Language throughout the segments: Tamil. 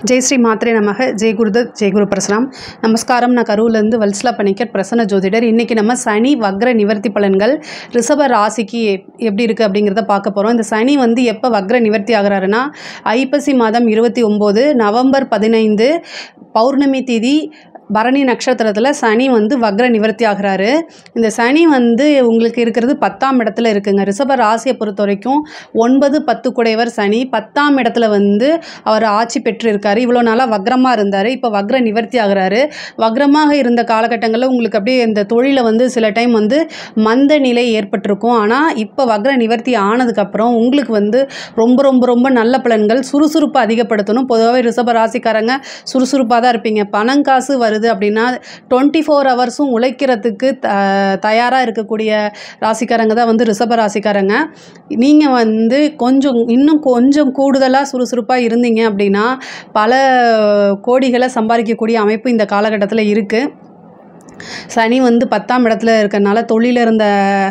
ஜெய் ஸ்ரீ மாத்ரே நமக ஜெய் குருதத் ஜெய் குரு பிரசனம் நமஸ்காரம் நான் கரூர்லேருந்து வல்சலா பணிக்கர் பிரசன்ன ஜோதிடர் இன்றைக்கி நம்ம சனி வக்ர நிவர்த்தி பலன்கள் ரிஷப ராசிக்கு எப்- எப்படி இருக்குது அப்படிங்கிறத பார்க்க போகிறோம் இந்த சனி வந்து எப்போ வக்ர நிவர்த்தி ஆகுறாருன்னா ஐப்பசி மாதம் இருபத்தி ஒம்பது நவம்பர் பதினைந்து பௌர்ணமி தேதி பரணி நட்சத்திரத்தில் சனி வந்து வக்ர நிவர்த்தி ஆகுறாரு இந்த சனி வந்து உங்களுக்கு இருக்கிறது பத்தாம் இடத்துல இருக்குங்க ரிஷப ராசியை பொறுத்த வரைக்கும் ஒன்பது பத்து குடையவர் சனி பத்தாம் இடத்துல வந்து அவர் ஆட்சி பெற்று இருக்காரு இவ்வளோ நாளாக வக்ரமாக இருந்தார் இப்போ வக்ர நிவர்த்தி ஆகுறாரு வக்ரமாக இருந்த காலகட்டங்களில் உங்களுக்கு அப்படியே இந்த தொழிலில் வந்து சில டைம் வந்து மந்த நிலை ஏற்பட்டிருக்கும் ஆனால் இப்போ வக்ர நிவர்த்தி ஆனதுக்கப்புறம் உங்களுக்கு வந்து ரொம்ப ரொம்ப ரொம்ப நல்ல பலன்கள் சுறுசுறுப்பை அதிகப்படுத்தணும் பொதுவாகவே ரிஷப ராசிக்காரங்க சுறுசுறுப்பாக தான் இருப்பீங்க பணங்காசு வருது அப்படின்னா டுவெண்ட்டி ஃபோர் ஹவர்ஸும் உழைக்கிறதுக்கு த தயாராக இருக்கக்கூடிய ராசிக்காரங்க தான் வந்து ரிஷப ராசிக்காரங்க நீங்கள் வந்து கொஞ்சம் இன்னும் கொஞ்சம் கூடுதலாக சுறுசுறுப்பாக இருந்தீங்க அப்படின்னா பல கோடிகளை சம்பாதிக்கக்கூடிய அமைப்பு இந்த காலகட்டத்தில் இருக்குது சனி வந்து பத்தாம் இடத்துல இருக்கறனால தொழில இருந்த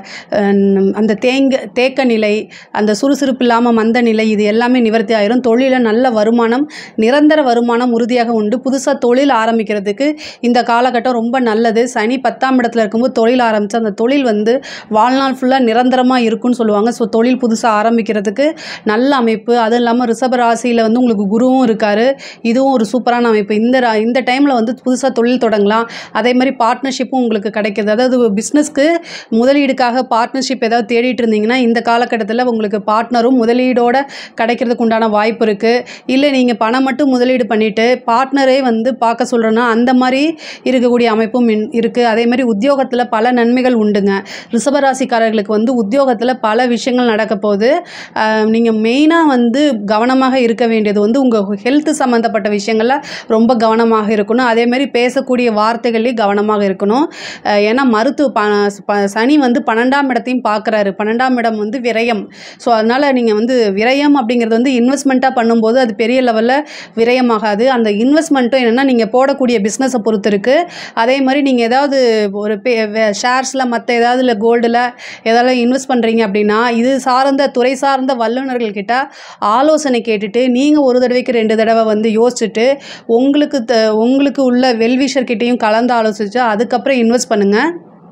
அஹ், அந்த தேங்க தேக்க நிலை அந்த சுறுசுறுப்பு இல்லாமல் மந்த நிலை இது எல்லாமே நிவர்த்தி ஆயிரும் தொழிலில் நல்ல வருமானம் நிரந்தர வருமானம் உறுதியாக உண்டு புதுசாக தொழில் ஆரம்பிக்கிறதுக்கு இந்த காலகட்டம் ரொம்ப நல்லது சனி பத்தாம் இடத்துல இருக்கும்போது தொழில் ஆரம்பித்து அந்த தொழில் வந்து வாழ்நாள் ஃபுல்லாக நிரந்தரமாக இருக்கும்னு சொல்லுவாங்க ஸோ தொழில் புதுசாக ஆரம்பிக்கிறதுக்கு நல்ல அமைப்பு அதுவும் இல்லாமல் ரிஷப ராசியில் வந்து உங்களுக்கு குருவும் இருக்கார் இதுவும் ஒரு சூப்பரான அமைப்பு இந்த ரா- இந்த டைமில் வந்து புதுசாக தொழில் தொடங்கலாம் அதே மாதிரி பார்ட்னர்ஷிப்பும் உங்களுக்கு கிடைக்கிது அதாவது பிஸ்னஸ்க்கு முதலீடுக்காக பார்ட்னர்ஷிப் ஏதாவது தேடிட்டு இருந்தீங்கன்னா இந்த காலகட்டத்தில் உங்களுக்கு பார்ட்னரும் முதலீடோட கிடைக்கிறதுக்கு உண்டான வாய்ப்பு இருக்குது இல்லை நீங்கள் பணம் மட்டும் முதலீடு பண்ணிவிட்டு பார்ட்னரே வந்து பார்க்க சொல்கிறேன்னா அந்த மாதிரி இருக்கக்கூடிய அமைப்பும் இன்- இருக்குது அதே மாதிரி உத்தியோகத்தில் பல நன்மைகள் உண்டுங்க ரிஷபராசிக்காரர்களுக்கு வந்து உத்தியோகத்தில் பல விஷயங்கள் நடக்க போகுது நீங்கள் மெயினாக வந்து கவனமாக இருக்க வேண்டியது வந்து உங்கள் ஹெல்த் சம்மந்தப்பட்ட விஷயங்களில் ரொம்ப கவனமாக இருக்கணும் அதே மாதிரி பேசக்கூடிய வார்த்தைகள்லேயும் கவனமாக இருக்கணும் அஹ் ஏன்னா மருத்துவ ப ப- சனி வந்து பன்னெண்டாம் இடத்தையும் பார்க்குறாரு பன்னெண்டாம் இடம் வந்து விரயம் ஸோ அதனால் நீங்கள் வந்து விரயம் அப்படிங்கிறது வந்து இன்வெஸ்ட்மெண்ட்டாக பண்ணும்போது அது பெரிய லெவலில் விரயமாகாது அந்த இன்வெஸ்ட்மெண்ட்டும் என்னென்னா நீங்கள் போடக்கூடிய பிஸ்னஸை பொறுத்து இருக்குது அதே மாதிரி நீங்கள் ஏதாவது ஒரு ஷேர்ஸில் மற்ற ஏதாவது இல்லை கோல்டில் ஏதாவது இன்வெஸ்ட் பண்ணுறீங்க அப்படின்னா இது சார்ந்த துறை சார்ந்த வல்லுநர்கள் கிட்ட ஆலோசனை கேட்டுட்டு நீங்கள் ஒரு தடவைக்கு ரெண்டு தடவை வந்து யோசிச்சுட்டு உங்களுக்கு த உங்களுக்கு உள்ள வெல்விஷர் கிட்டேயும் கலந்து ஆலோசிச்சு அதுக்கப்புறம் இன்வெஸ்ட் பண்ணுங்கள்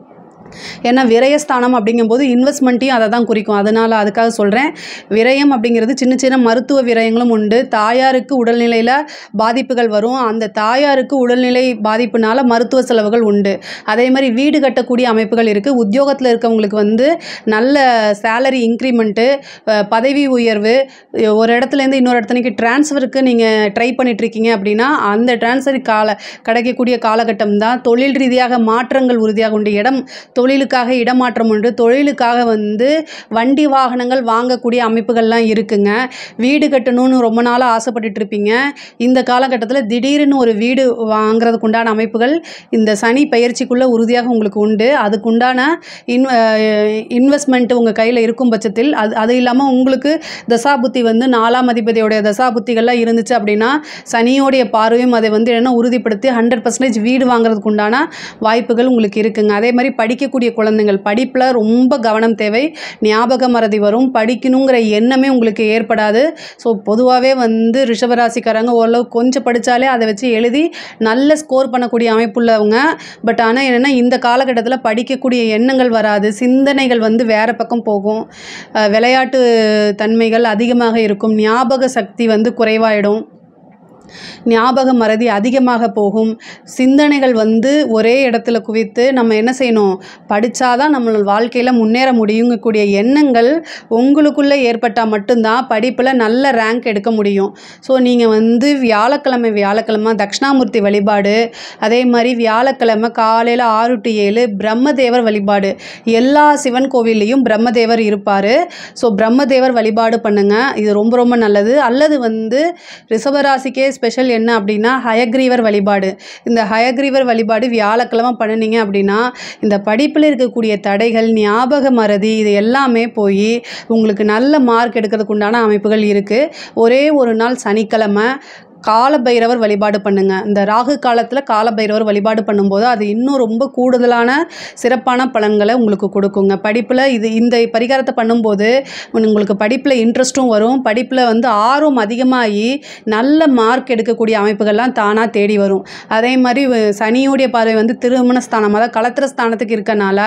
ஏன்னா விரயஸ்தானம் அப்படிங்கும்போது இன்வெஸ்ட்மெண்ட்டையும் அதை தான் குறிக்கும் அதனால் அதுக்காக சொல்கிறேன் விரயம் அப்படிங்கிறது சின்ன சின்ன மருத்துவ விரயங்களும் உண்டு தாயாருக்கு உடல்நிலையில் பாதிப்புகள் வரும் அந்த தாயாருக்கு உடல்நிலை பாதிப்புனால மருத்துவ செலவுகள் உண்டு அதே மாதிரி வீடு கட்டக்கூடிய அமைப்புகள் இருக்குது உத்தியோகத்தில் இருக்கவங்களுக்கு வந்து நல்ல சேலரி இன்க்ரிமெண்ட்டு பதவி உயர்வு அஹ் ஒரு இடத்துலேருந்து இன்னொரு இடத்துக்கு ட்ரான்ஸ்ஃபருக்கு நீங்கள் ட்ரை பண்ணிகிட்ருக்கீங்க அப்படின்னா அந்த ட்ரான்ஸ்ஃபர் கால கிடைக்கக்கூடிய காலகட்டம் தான் தொழில் ரீதியாக மாற்றங்கள் உறுதியாக உண்டு இடம் தொழிலுக்காக இடமாற்றம் உண்டு தொழிலுக்காக வந்து வண்டி வாகனங்கள் வாங்கக்கூடிய அமைப்புகள்லாம் இருக்குங்க வீடு கட்டணும்னு ரொம்ப நாளாக ஆசைப்பட்டுட்டு இருப்பீங்க இந்த காலகட்டத்தில் திடீர்னு ஒரு வீடு வாங்குறதுக்கு உண்டான அமைப்புகள் இந்த சனி பயிற்சிக்குள்ளே உறுதியாக உங்களுக்கு உண்டு அதுக்குண்டான இன் இன்வெஸ்ட்மெண்ட் உங்கள் கையில் இருக்கும் பட்சத்தில் அது அது இல்லாமல் உங்களுக்கு தசாபுத்தி வந்து நாலாம் அதிபதியோடைய தசாபுத்திகள்லாம் இருந்துச்சு அப்படின்னா சனியோடைய பார்வையும் அதை வந்து என்ன உறுதிப்படுத்தி ஹண்ட்ரட் பர்சன்டேஜ் வீடு வாங்குறதுக்கு உண்டான வாய்ப்புகள் உங்களுக்கு இருக்குங்க அதே மாதிரி படிக்கக்கூடிய குழந்தைங்கள் படிப்பில் ரொம்ப கவனம் தேவை ஞாபக மறதி வரும் படிக்கணுங்கிற எண்ணமே உங்களுக்கு ஏற்படாது ஸோ பொதுவாகவே வந்து ரிஷபராசிக்காரங்க ஓரளவு கொஞ்சம் படித்தாலே அதை வச்சு எழுதி நல்ல ஸ்கோர் பண்ணக்கூடிய அமைப்புள்ளவங்க பட் ஆனால் என்னென்னா இந்த காலகட்டத்தில் படிக்கக்கூடிய எண்ணங்கள் வராது சிந்தனைகள் வந்து வேறு பக்கம் போகும் அஹ் விளையாட்டு தன்மைகள் அதிகமாக இருக்கும் ஞாபக சக்தி வந்து குறைவாயிடும் ஞாபக மறதி அதிகமாக போகும் சிந்தனைகள் வந்து ஒரே இடத்துல குவித்து நம்ம என்ன செய்யணும் படித்தாதான் நம்ம வாழ்க்கையில் முன்னேற முடியுங்கக்கூடிய எண்ணங்கள் உங்களுக்குள்ளே ஏற்பட்டால் மட்டும்தான் படிப்பில் நல்ல ரேங்க் எடுக்க முடியும் ஸோ நீங்கள் வந்து வியாழக்கிழமை வியாழக்கிழமை தட்சிணாமூர்த்தி வழிபாடு அதே மாதிரி வியாழக்கிழமை காலையில் ஆறு டு ஏழு பிரம்மதேவர் வழிபாடு எல்லா சிவன் கோவில்லையும் பிரம்மதேவர் இருப்பார் ஸோ பிரம்மதேவர் வழிபாடு பண்ணுங்க இது ரொம்ப ரொம்ப நல்லது அல்லது வந்து ரிஷபராசிக்கே ஸ்பெஷல் என்ன அப்படின்னா ஹயக்ரீவர் வழிபாடு இந்த ஹயக்ரீவர் வழிபாடு வியாழக்கிழமை பண்ணினீங்க அப்படின்னா இந்த படிப்பில் இருக்கக்கூடிய தடைகள் ஞாபக மறதி இது எல்லாமே போய் உங்களுக்கு நல்ல மார்க் எடுக்கிறதுக்கு உண்டான அமைப்புகள் இருக்குது ஒரே ஒரு நாள் சனிக்கிழமை காலபைரவர் வழிபாடு பண்ணுங்க இந்த ராகு காலத்தில் காலபைரவர் வழிபாடு பண்ணும்போது அது இன்னும் ரொம்ப கூடுதலான சிறப்பான பலன்களை உங்களுக்கு கொடுக்குங்க படிப்பில் இது இந்த பரிகாரத்தை பண்ணும்போது உங்களுக்கு படிப்பில் இன்ட்ரெஸ்ட்டும் வரும் படிப்பில் வந்து ஆர்வம் அதிகமாகி நல்ல மார்க் எடுக்கக்கூடிய அமைப்புகள்லாம் தானாக தேடி வரும் அதே மாதிரி வ- சனியோடைய பார்வை வந்து திருமண ஸ்தானம் அதாவது களத்திர ஸ்தானத்துக்கு இருக்கனால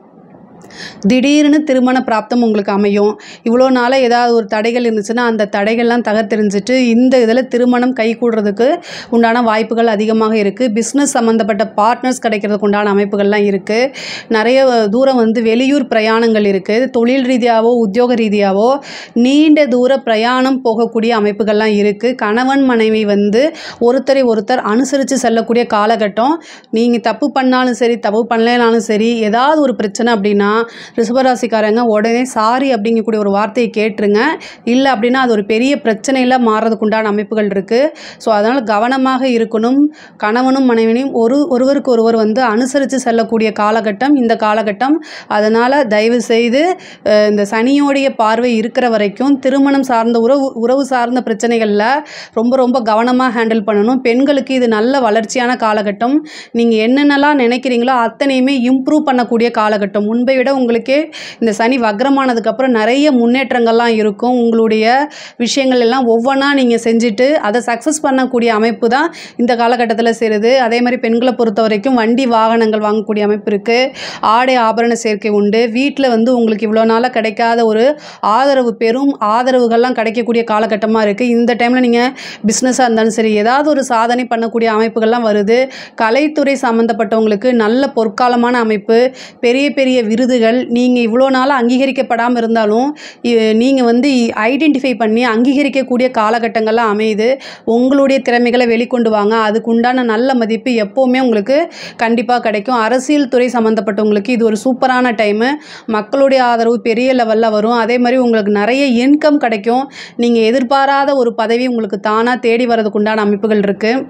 திடீர்னு திருமண பிராப்தம் உங்களுக்கு அமையும் இவ்வளோ நாளாக ஏதாவது ஒரு தடைகள் இருந்துச்சுன்னா அந்த தடைகள்லாம் தகர்த்தெறிஞ்சிட்டு இந்த இதில் திருமணம் கை கூடுறதுக்கு உண்டான வாய்ப்புகள் அதிகமாக இருக்குது பிஸ்னஸ் சம்மந்தப்பட்ட பார்ட்னர்ஸ் கிடைக்கிறதுக்கு உண்டான அமைப்புகள்லாம் இருக்குது நிறைய தூரம் வந்து வெளியூர் பிரயாணங்கள் இருக்குது தொழில் ரீதியாகவோ உத்தியோக ரீதியாகவோ நீண்ட தூர பிரயாணம் போகக்கூடிய அமைப்புகள்லாம் இருக்குது கணவன் மனைவி வந்து ஒருத்தரை ஒருத்தர் அனுசரித்து செல்லக்கூடிய காலகட்டம் நீங்கள் தப்பு பண்ணாலும் சரி தப்பு பண்ணலைனாலும் சரி ஏதாவது ஒரு பிரச்சனை அப்படின்னா ரிஷபராசிக்காரங்க உடனே சாரி அப்படிங்கக்கூடிய ஒரு வார்த்தையை கேட்டுருங்க இல்லை அப்படின்னா அது ஒரு பெரிய பிரச்சனையில் மாறுறதுக்கு உண்டான அமைப்புகள் இருக்குது ஸோ அதனால் கவனமாக இருக்கணும் கணவனும் மனைவியும் ஒரு ஒருவருக்கு ஒருவர் வந்து அனுசரித்து செல்லக்கூடிய காலகட்டம் இந்த காலகட்டம் அதனால் தயவு செய்து அஹ், இந்த சனியோடைய பார்வை இருக்கிற வரைக்கும் திருமணம் சார்ந்த உறவு உறவு சார்ந்த பிரச்சனைகளில் ரொம்ப ரொம்ப கவனமாக ஹேண்டில் பண்ணணும் பெண்களுக்கு இது நல்ல வளர்ச்சியான காலகட்டம் நீங்கள் என்னென்னலாம் நினைக்கிறீங்களோ அத்தனையுமே இம்ப்ரூவ் பண்ணக்கூடிய காலகட்டம் முன்பை விட உங்களுக்கே இந்த சனி வக்ரமானதுக்கப்புறம் நிறைய முன்னேற்றங்கள்லாம் இருக்கும் உங்களுடைய விஷயங்கள் எல்லாம் ஒவ்வொன்றா நீங்கள் செஞ்சுட்டு அதை சக்ஸஸ் பண்ணக்கூடிய அமைப்பு தான் இந்த காலகட்டத்தில் சேருது அதே மாதிரி பெண்களை பொறுத்த வரைக்கும் வண்டி வாகனங்கள் வாங்கக்கூடிய அமைப்பு இருக்குது ஆடை ஆபரண சேர்க்கை உண்டு வீட்டில் வந்து உங்களுக்கு இவ்வளோ நாளாக கிடைக்காத ஒரு ஆதரவு பெரும் ஆதரவுகள்லாம் கிடைக்கக்கூடிய காலகட்டமாக இருக்குது இந்த டைமில் நீங்கள் பிஸ்னஸாக இருந்தாலும் சரி ஏதாவது ஒரு சாதனை பண்ணக்கூடிய அமைப்புகள்லாம் வருது கலைத்துறை சம்மந்தப்பட்டவங்களுக்கு நல்ல பொற்காலமான அமைப்பு பெரிய பெரிய விருதுகள் நீங்கள் இவ்வளோ நாளாக அங்கீகரிக்கப்படாமல் இருந்தாலும் நீங்கள் வந்து ஐடென்டிஃபை பண்ணி அங்கீகரிக்கக்கூடிய காலகட்டங்கள்லாம் அமையுது உங்களுடைய திறமைகளை வெளிக்கொண்டு வாங்க அதுக்கு உண்டான நல்ல மதிப்பு எப்போவுமே உங்களுக்கு கண்டிப்பாக கிடைக்கும் அரசியல் துறை சம்மந்தப்பட்டவங்களுக்கு இது ஒரு சூப்பரான டைமு மக்களுடைய ஆதரவு பெரிய லெவலில் வரும் அதே மாதிரி உங்களுக்கு நிறைய இன்கம் கிடைக்கும் நீங்கள் எதிர்பாராத ஒரு பதவி உங்களுக்கு தானாக தேடி வரதுக்கு உண்டான அமைப்புகள் இருக்குது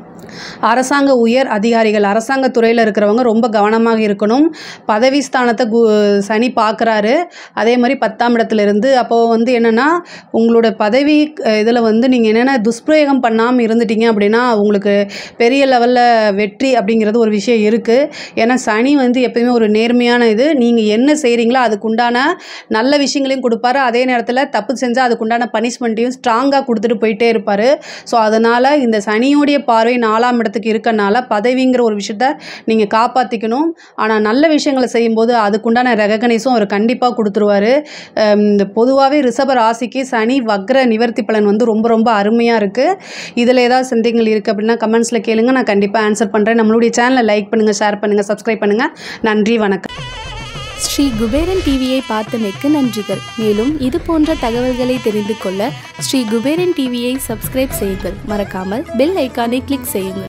அரசாங்க உயர் அதிகாரிகள் அரசாங்க துறையில் இருக்கிறவங்க ரொம்ப கவனமாக இருக்கணும் பதவி ஸ்தானத்தை கு சனி பார்க்குறாரு அதே மாதிரி பத்தாம் இடத்துல இருந்து அப்போது வந்து என்னென்னா உங்களோட பதவி இதில் வந்து நீங்கள் என்னென்ன துஷ்பிரயோகம் பண்ணாமல் இருந்துட்டீங்க அப்படின்னா உங்களுக்கு பெரிய லெவலில் வெற்றி அப்படிங்கிறது ஒரு விஷயம் இருக்குது ஏன்னா சனி வந்து எப்பயுமே ஒரு நேர்மையான இது நீங்கள் என்ன செய்கிறீங்களோ அதுக்கு உண்டான நல்ல விஷயங்களையும் கொடுப்பாரு அதே நேரத்தில் தப்பு செஞ்சால் அதுக்கு உண்டான பனிஷ்மெண்ட்டையும் ஸ்ட்ராங்காக கொடுத்துட்டு போயிட்டே இருப்பார் ஸோ அதனால் இந்த சனியோடைய பார்வை நாலாம் இடத்துக்கு இருக்கனால பதவிங்கிற ஒரு விஷயத்த நீங்கள் காப்பாற்றிக்கணும் ஆனால் நல்ல விஷயங்களை செய்யும்போது அதுக்குண்டான ரெகக்னைஸும் அவர் கண்டிப்பாக கொடுத்துருவாரு அம், இந்த பொதுவாகவே ரிஷப ராசிக்கு சனி வக்ர நிவர்த்தி பலன் வந்து ரொம்ப ரொம்ப அருமையாக இருக்குது இதில் ஏதாவது சந்தேகங்கள் இருக்குது அப்படின்னா கமெண்ட்ஸில் கேளுங்க நான் கண்டிப்பாக ஆன்சர் பண்ணுறேன் நம்மளுடைய சேனலை லைக் பண்ணுங்கள் ஷேர் பண்ணுங்கள் சப்ஸ்கிரைப் பண்ணுங்கள் நன்றி வணக்கம் ஸ்ரீ குபேரன் டிவியை பார்த்தமைக்கு நன்றிகள் மேலும் இது போன்ற தகவல்களை தெரிந்து கொள்ள ஸ்ரீ குபேரன் டிவியை சப்ஸ்கிரைப் செய்யுங்கள் மறக்காமல் பெல் ஐக்கானை கிளிக் செய்யுங்கள்